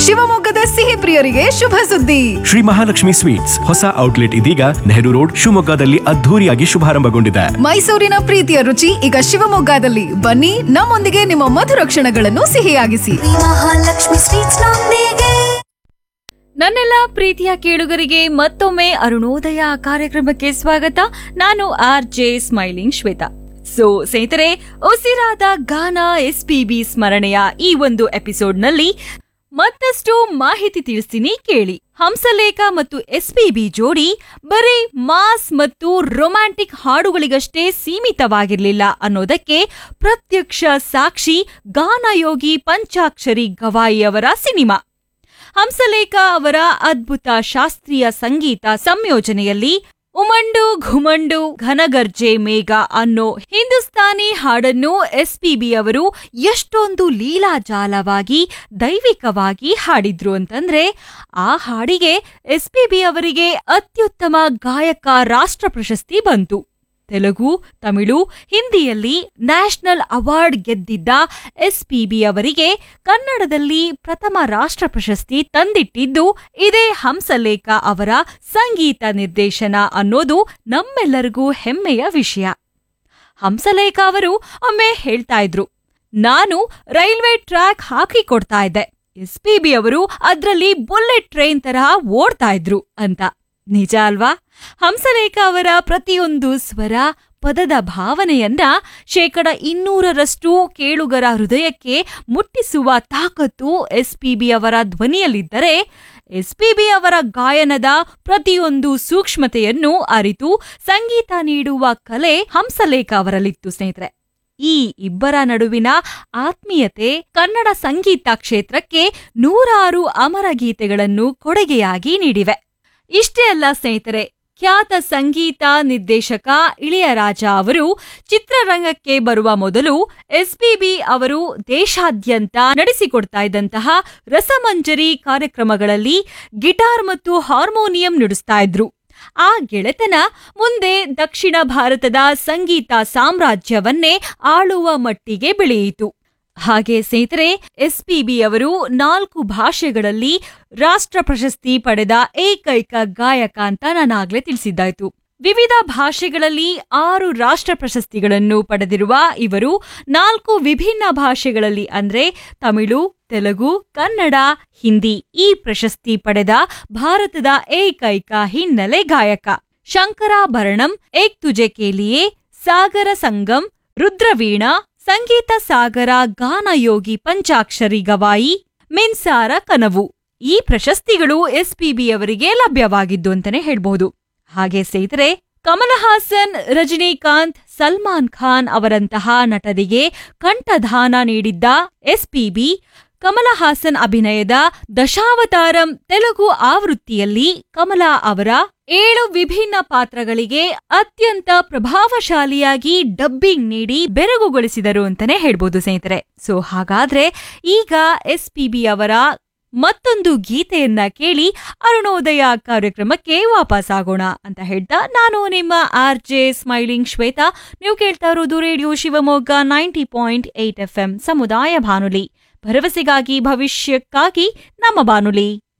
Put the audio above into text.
ಶಿವಮೊಗ್ಗದ ಸಿಹಿ ಪ್ರಿಯರಿಗೆ ಶುಭ ಸುದ್ದಿ ಶ್ರೀ ಮಹಾಲಕ್ಷ್ಮಿ ಸ್ವೀಟ್ಸ್ ಹೊಸ ಔಟ್ಲೆಟ್ ಇದೀಗ ನೆಹರು ರೋಡ್ ಶಿವಮೊಗ್ಗದಲ್ಲಿ ಅದ್ಧೂರಿಯಾಗಿ ಶುಭಾರಂಭಗೊಂಡಿದೆ ಮೈಸೂರಿನ ಪ್ರೀತಿಯ ರುಚಿ ಈಗ ಶಿವಮೊಗ್ಗದಲ್ಲಿ ಬನ್ನಿ ನಮ್ಮೊಂದಿಗೆ ನಿಮ್ಮ ಮಧುರ ಕ್ಷಣಗಳನ್ನು ಸಿಹಿಯಾಗಿಸಿ ಮಹಾಲಕ್ಷ್ಮಿ ಸ್ವೀಟ್ಸ್ ನೊಂದಿಗೆ ನನ್ನೆಲ್ಲ ಪ್ರೀತಿಯ ಕೇಳುಗರಿಗೆ ಮತ್ತೊಮ್ಮೆ ಅರುಣೋದಯ ಕಾರ್ಯಕ್ರಮಕ್ಕೆ ಸ್ವಾಗತ ನಾನು R J smiling Shwetha so ಸ್ನೇಹಿತರೆ ಉಸಿರಾದ ಗಾನ ಎಸ್ ಪಿ ಬಿ ಸ್ಮರಣೆಯ ಈ ಒಂದು ಎಪಿಸೋಡ್ನಲ್ಲಿ ಮತ್ತಷ್ಟು ಮಾಹಿತಿ ತಿಳಿಸ್ತೀನಿ ಕೇಳಿ ಹಂಸಲೇಖ ಮತ್ತು ಎಸ್ ಪಿ ಬಿ ಜೋಡಿ ಬರೀ ಮಾಸ್ ಮತ್ತು ರೊಮ್ಯಾಂಟಿಕ್ ಹಾಡುಗಳಿಗಷ್ಟೇ ಸೀಮಿತವಾಗಿರಲಿಲ್ಲ ಅನ್ನೋದಕ್ಕೆ ಪ್ರತ್ಯಕ್ಷ ಸಾಕ್ಷಿ ಗಾನಯೋಗಿ ಪಂಚಾಕ್ಷರಿ ಗವಾಯಿಯವರ ಸಿನಿಮಾ ಹಂಸಲೇಖ ಅವರ ಅದ್ಭುತ ಶಾಸ್ತ್ರೀಯ ಸಂಗೀತ ಸಂಯೋಜನೆಯಲ್ಲಿ ಉಮಂಡು ಘುಮಂಡು ಘನಗರ್ಜೆ ಮೇಘ ಅನ್ನೋ ಹಿಂದೂಸ್ತಾನಿ ಹಾಡನ್ನು ಎಸ್ಪಿಬಿ ಅವರು ಎಷ್ಟೊಂದು ಲೀಲಾಜಾಲವಾಗಿ ದೈವಿಕವಾಗಿ ಹಾಡಿದ್ರು ಅಂತಂದ್ರೆ ಆ ಹಾಡಿಗೆ ಎಸ್ಪಿಬಿ ಅವರಿಗೆ ಅತ್ಯುತ್ತಮ ಗಾಯಕ ರಾಷ್ಟ್ರ ಪ್ರಶಸ್ತಿ ಬಂತು ತೆಲುಗು ತಮಿಳು ಹಿಂದಿಯಲ್ಲಿ ನ್ಯಾಷನಲ್ ಅವಾರ್ಡ್ ಗೆದ್ದಿದ್ದ ಎಸ್ಪಿಬಿ ಅವರಿಗೆ ಕನ್ನಡದಲ್ಲಿ ಪ್ರಥಮ ರಾಷ್ಟ್ರ ಪ್ರಶಸ್ತಿ ತಂದಿಟ್ಟಿದ್ದು ಇದೇ ಹಂಸಲೇಖ ಅವರ ಸಂಗೀತ ನಿರ್ದೇಶನ ಅನ್ನೋದು ನಮ್ಮೆಲ್ಲರಿಗೂ ಹೆಮ್ಮೆಯ ವಿಷಯ ಹಂಸಲೇಖ ಅವರು ಒಮ್ಮೆ ಹೇಳ್ತಾ ಇದ್ರು ನಾನು ರೈಲ್ವೆ ಟ್ರ್ಯಾಕ್ ಹಾಕಿ ಕೊಡ್ತಾ ಇದ್ದೆ ಎಸ್ಪಿಬಿ ಅವರು ಅದ್ರಲ್ಲಿ ಬುಲೆಟ್ ಟ್ರೈನ್ ತರಹ ಓಡ್ತಾ ಇದ್ರು ಅಂತ ನಿಜ ಅಲ್ವಾ ಹಂಸಲೇಖ ಅವರ ಪ್ರತಿಯೊಂದು ಸ್ವರ ಪದದ ಭಾವನೆಯನ್ನ ಶೇಕಡ ಇನ್ನೂರರಷ್ಟು ಕೇಳುಗರ ಹೃದಯಕ್ಕೆ ಮುಟ್ಟಿಸುವ ತಾಕತ್ತು ಎಸ್ಪಿಬಿ ಅವರ ಧ್ವನಿಯಲ್ಲಿದ್ದರೆ ಎಸ್ಪಿಬಿ ಅವರ ಗಾಯನದ ಪ್ರತಿಯೊಂದು ಸೂಕ್ಷ್ಮತೆಯನ್ನು ಅರಿತು ಸಂಗೀತ ನೀಡುವ ಕಲೆ ಹಂಸಲೇಖ ಅವರಲ್ಲಿತ್ತು ಸ್ನೇಹಿತರೆ ಈ ಇಬ್ಬರ ನಡುವಿನ ಆತ್ಮೀಯತೆ ಕನ್ನಡ ಸಂಗೀತ ಕ್ಷೇತ್ರಕ್ಕೆ ನೂರಾರು ಅಮರ ಗೀತೆಗಳನ್ನು ಕೊಡುಗೆಯಾಗಿ ನೀಡಿವೆ ಇಷ್ಟೇ ಅಲ್ಲ ಸ್ನೇಹಿತರೆ ಖ್ಯಾತ ಸಂಗೀತ ನಿರ್ದೇಶಕ ಇಳೆಯರಾಜ ಅವರು ಚಿತ್ರರಂಗಕ್ಕೆ ಬರುವ ಮೊದಲು ಎಸ್ಪಿಬಿ ಅವರು ದೇಶಾದ್ಯಂತ ನಡೆಸಿಕೊಡ್ತಾ ಇದ್ದಂತಹ ರಸಮಂಜರಿ ಕಾರ್ಯಕ್ರಮಗಳಲ್ಲಿ ಗಿಟಾರ್ ಮತ್ತು ಹಾರ್ಮೋನಿಯಂ ನುಡಿಸ್ತಾ ಇದ್ರು ಆ ಗೆಳೆತನ ಮುಂದೆ ದಕ್ಷಿಣ ಭಾರತದ ಸಂಗೀತ ಸಾಮ್ರಾಜ್ಯವನ್ನೇ ಆಳುವ ಮಟ್ಟಿಗೆ ಬೆಳೆಯಿತು ಹಾಗೆ ಸ್ನೇಹಿತರೆ ಎಸ್ಪಿಬಿ ಅವರು ನಾಲ್ಕು ಭಾಷೆಗಳಲ್ಲಿ ರಾಷ್ಟ್ರ ಪ್ರಶಸ್ತಿ ಪಡೆದ ಏಕೈಕ ಗಾಯಕ ಅಂತ ನಾನಾಗ್ಲೇ ತಿಳಿಸಿದ್ದಾಯ್ತು ವಿವಿಧ ಭಾಷೆಗಳಲ್ಲಿ ಆರು ರಾಷ್ಟ್ರ ಪ್ರಶಸ್ತಿಗಳನ್ನು ಪಡೆದಿರುವ ಇವರು ನಾಲ್ಕು ವಿಭಿನ್ನ ಭಾಷೆಗಳಲ್ಲಿ ಅಂದ್ರೆ ತಮಿಳು ತೆಲುಗು ಕನ್ನಡ ಹಿಂದಿ ಈ ಪ್ರಶಸ್ತಿ ಪಡೆದ ಭಾರತದ ಏಕೈಕ ಹಿನ್ನೆಲೆ ಗಾಯಕ ಶಂಕರಾಭರಣಂ ಏಕ್ ತುಜೆ ಕೇಲಿಯೇ ಸಾಗರ ಸಂಗಮ್ ರುದ್ರವೀಣಾ ಸಂಗೀತ ಸಾಗರ ಗಾನಯೋಗಿ ಪಂಚಾಕ್ಷರಿ ಗವಾಯಿ ಮಿನ್ಸಾರ ಕನವು ಈ ಪ್ರಶಸ್ತಿಗಳು ಎಸ್ಪಿಬಿ ಅವರಿಗೆ ಲಭ್ಯವಾಗಿದ್ದು ಅಂತಾನೆ ಹೇಳ್ಬಹುದು ಹಾಗೆ ಸ್ನೇಹಿತರೆ ಕಮಲಹಾಸನ್ ರಜನಿಕಾಂತ್ ಸಲ್ಮಾನ್ ಖಾನ್ ಅವರಂತಹ ನಟರಿಗೆ ಕಂಠದಾನ ನೀಡಿದ್ದ ಎಸ್ಪಿಬಿ ಕಮಲಹಾಸನ್ ಅಭಿನಯದ ದಶಾವತಾರಂ ತೆಲುಗು ಆವೃತ್ತಿಯಲ್ಲಿ ಕಮಲಾ ಅವರ ಏಳು ವಿಭಿನ್ನ ಪಾತ್ರಗಳಿಗೆ ಅತ್ಯಂತ ಪ್ರಭಾವಶಾಲಿಯಾಗಿ ಡಬ್ಬಿಂಗ್ ನೀಡಿ ಬೆರಗುಗೊಳಿಸಿದರು ಅಂತಾನೆ ಹೇಳ್ಬೋದು ಸ್ನೇಹಿತರೆ ಸೊ ಹಾಗಾದ್ರೆ ಈಗ ಎಸ್ಪಿಬಿ ಅವರ ಮತ್ತೊಂದು ಗೀತೆಯನ್ನ ಕೇಳಿ ಅರುಣೋದಯ ಕಾರ್ಯಕ್ರಮಕ್ಕೆ ವಾಪಸ್ ಆಗೋಣ ಅಂತ ಹೇಳ್ತಾ ನಾನು ನಿಮ್ಮ ಆರ್ ಜೆ ಸ್ಮೈಲಿಂಗ್ ಶ್ವೇತಾ ನೀವು ಕೇಳ್ತಾ ಇರೋದು radio Shivamogga ninety point eight F M ಸಮುದಾಯ ಬಾನುಲಿ ಭರವಸೆಗಾಗಿ ಭವಿಷ್ಯಕ್ಕಾಗಿ ನಮ್ಮ ಬಾನುಲಿ